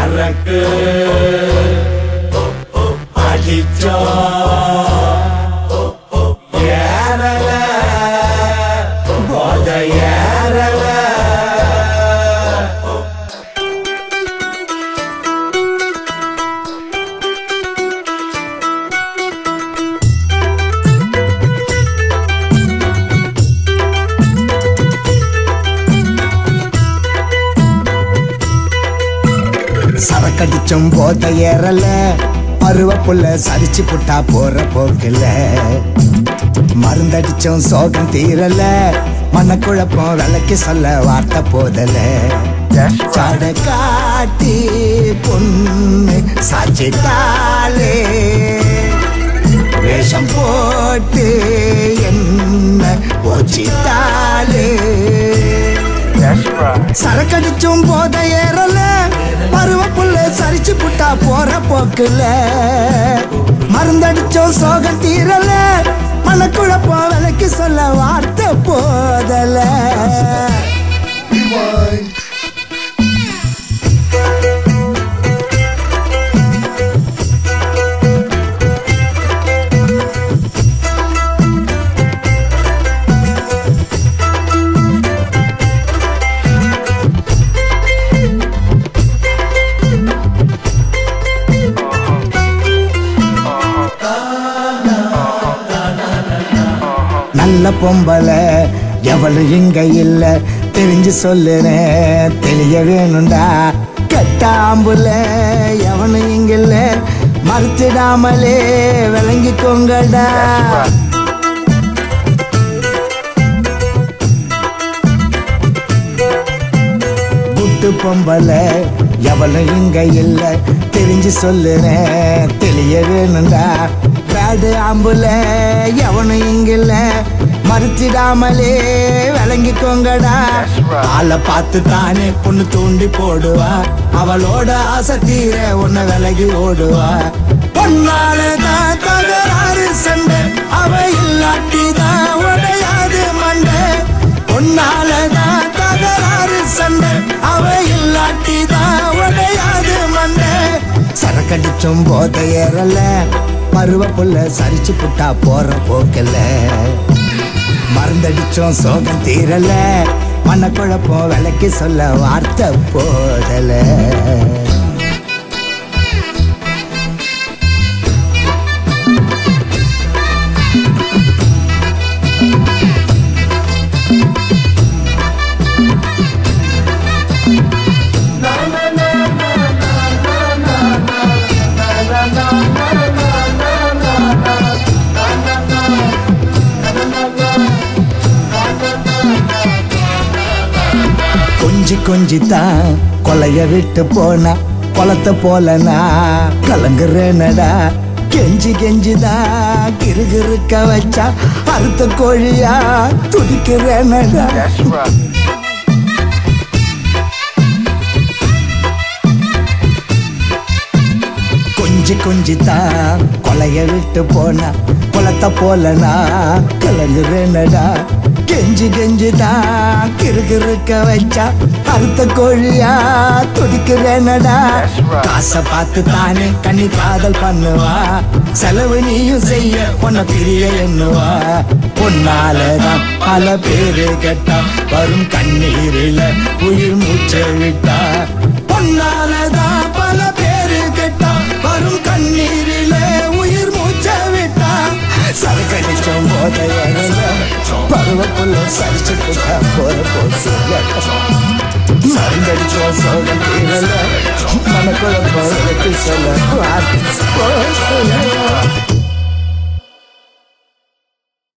சரக்கு அடிச்சோம் ஏறல போத ஏறல சரக்கடிச்சும் போத ஏறல பருவ புள்ள சரிச்சு புட்டா போற போக்குல மருந்தடிச்சும் சோகம் தீரல மனக்குழப்பம் விளக்கி சொல்ல வார்த்தை போதல சட காட்டி பொண்ணு சாச்சிட்டாலே வேஷம் போட்டு என்ன போச்சிட்டாலே சரக்கடிச்சும் போத ஏறல பருவ புள்ள சரிச்சு புட்டா போற போக்குல மருந்தடிச்சோம் சோகம் தீரல மனக்குழப்பம் விலைக்கு சொல்ல வார்த்தை போதல நல்ல பொம்பளை எவளு இங்க இல்ல தெரிஞ்சு சொல்லுறேன் தெளிய வேணும்டா கட்டாம்புல எவனு இங்க இல்ல மறுத்திடாமலே விளங்கிக்கோங்கடா குட்டு பொம்பளை எவளும் இங்க இல்ல தெரிஞ்சு சொல்லுறேன் தெளிய வேணும்டா பேடு ஆம்புல எவனும் இங்க இல்ல மறுத்திடாமலே விளங்கிக்கோங்கடா ஆளை பார்த்து தானே பொண்ணு தூண்டி போடுவா அவளோட ஆசை தீர உன்னை விலகி ஓடுவா பொன்னாலதான் தகராறு சண்டை அவ இல்லாட்டிதான் உடையாது மண்டை பொன்னாலதான் தகராறு சண்டை அவ இல்லாட்டிதான் உடையாது மண்டை சரக்கடிச்சும் போத ஏறல பருவ புள்ள சரிச்சு புட்டா போற போக்கல மருந்தடிச்சோம் சோகம் தீரல மனக்குழப்பம் விளக்கி சொல்ல வார்த்தை போதல கொஞ்சி கொஞ்சி தான் கொலைய விட்டு போனா குளத்தை போலனா கலங்குறேனடா கெஞ்சி கெஞ்சிதா கிறுகிறுக்க வச்சா அறுத்த கோழியா துடிக்கிறேனடா கொஞ்சி கொஞ்சி தான் கொலைய விட்டு போனா குளத்தை போலனா கலங்குறேனடா கெஞ்சி கெஞ்சி தான் கிறுகிறுக்க வச்சா அறுத்த கோழியா துடிக்கிறேனடா காசை பார்த்து தானே கண்ணி காதல் பண்ணுவா செலவு நீயும் செய்ய உன்னை பிரிய எண்ணுவா பொன்னாலதான் பல பேரு கேட்டா வரும் கண்ணீரில உயிர் மூச்சை விட்டா பொன்னாலதான் பல பேரு கேட்டா வரும் கண்ணீரில உயிர் மூச்சை விட்டா சரக்கடிச்சோம் போத பருவக்குள்ள சரிச்சு போட்டா போற போச்சு மருந்தடிச்சோம் சோகம் தீரல மனக்குழப்பம் சொல்ல வார்த்தை போகல.